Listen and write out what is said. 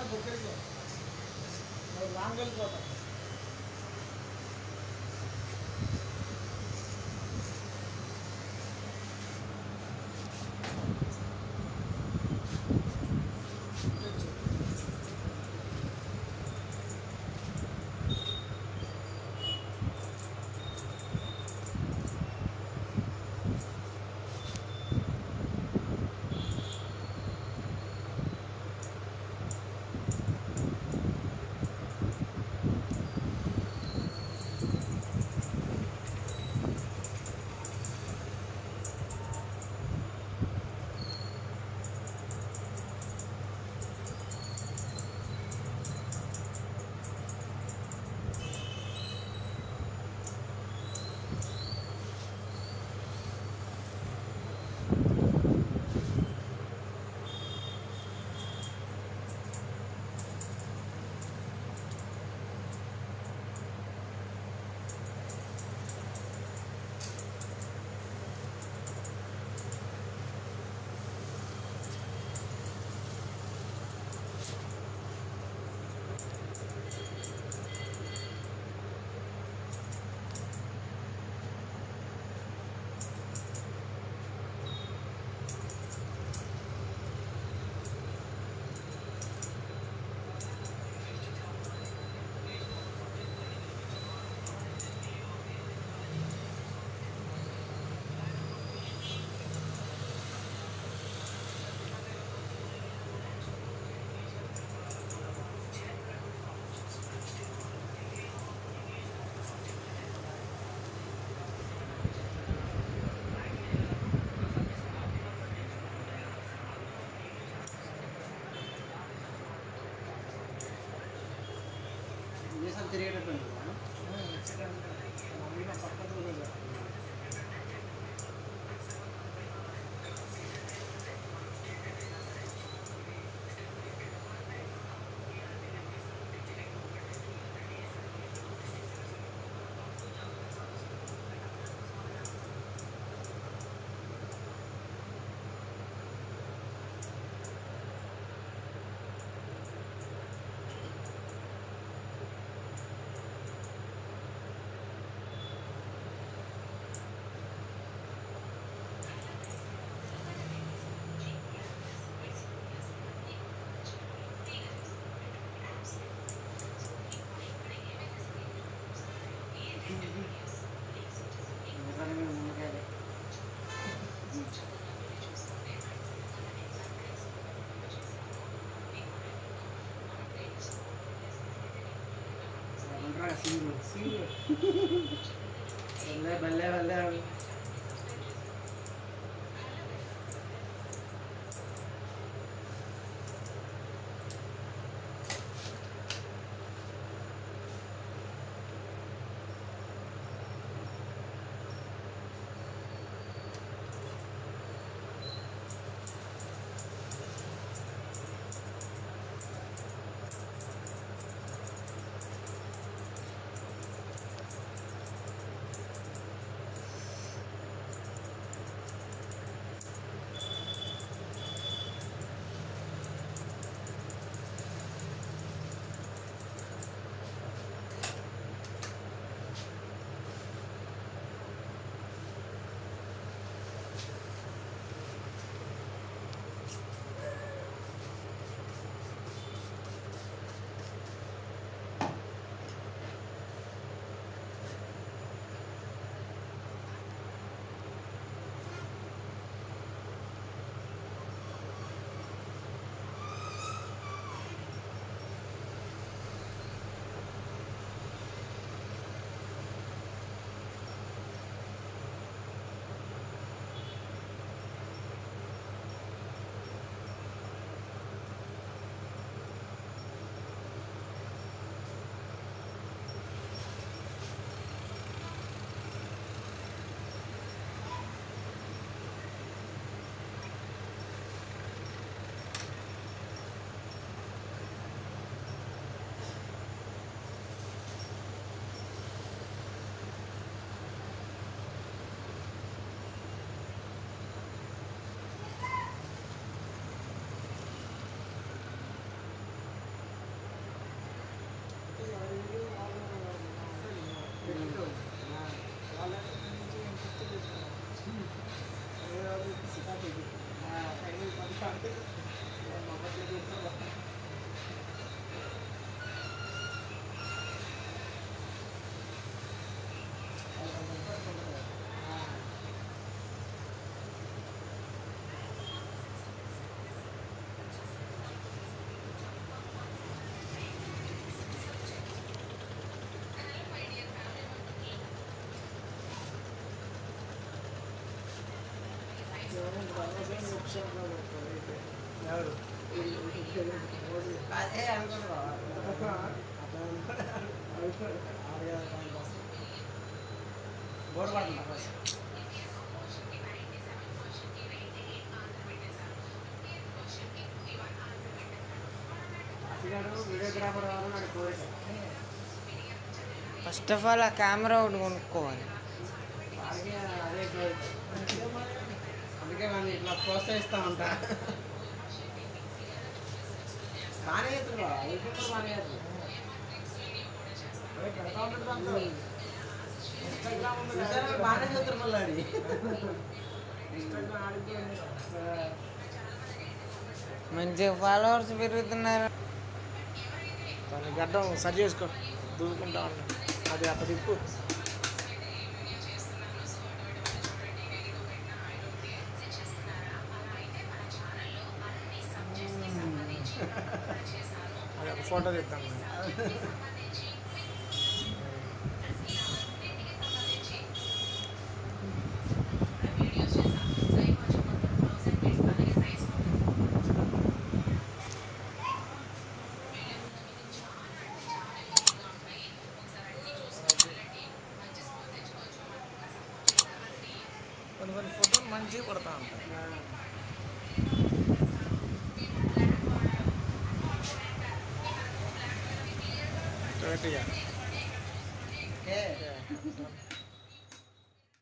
దగ్గరికి లాంగ్ వెళ్ళిపోతాం దేశాలు తిరిగేటట్టు ఉంటుంది ఎందుకంటే ముందుకెళ్ళి ఉంటారా సింగు బల్లే బల్లే బల్లే ఎవరు అదే అనుకుంటున్నా బోర్ పడుతుందా బస్ అసిగాడు వీడియోగ్రాఫర్ వాళ్ళు నాకు కోరిక ఫస్ట్ ఆఫ్ ఆల్ ఆ కెమెరా ఒకటి కొనుక్కోవాలి వాళ్ళకి అదే కోరిక అందుకే మనం ఇట్లా ప్రోత్సహిస్తూ ఉంటా బాగానే చేస్తున్నా యూట్యూబ్ బాగానే చేస్తున్నా పెడతా ఉంటాడు దాంట్లో. ఇన్స్టాగ్రామ్ ఉంది కదా. చూసారా? బాగానే చూస్తారు మళ్ళీ అది ఇన్స్టాగ్రామ్ ఆడికి ఉంది కదా. మంచిగా ఫాలోవర్స్ పెరుగుతున్నారు దాన్ని గడ్డం సరి చేసుకో దూకుంటా ఉన్నా అది అప్పటి తిప్పు అది ఒక ఫోటో తీస్తాను కొన్ని కొన్ని ఫోటోలు మంచిగా పడతా ఉంటాయి కరెక్ట్గా ఓకే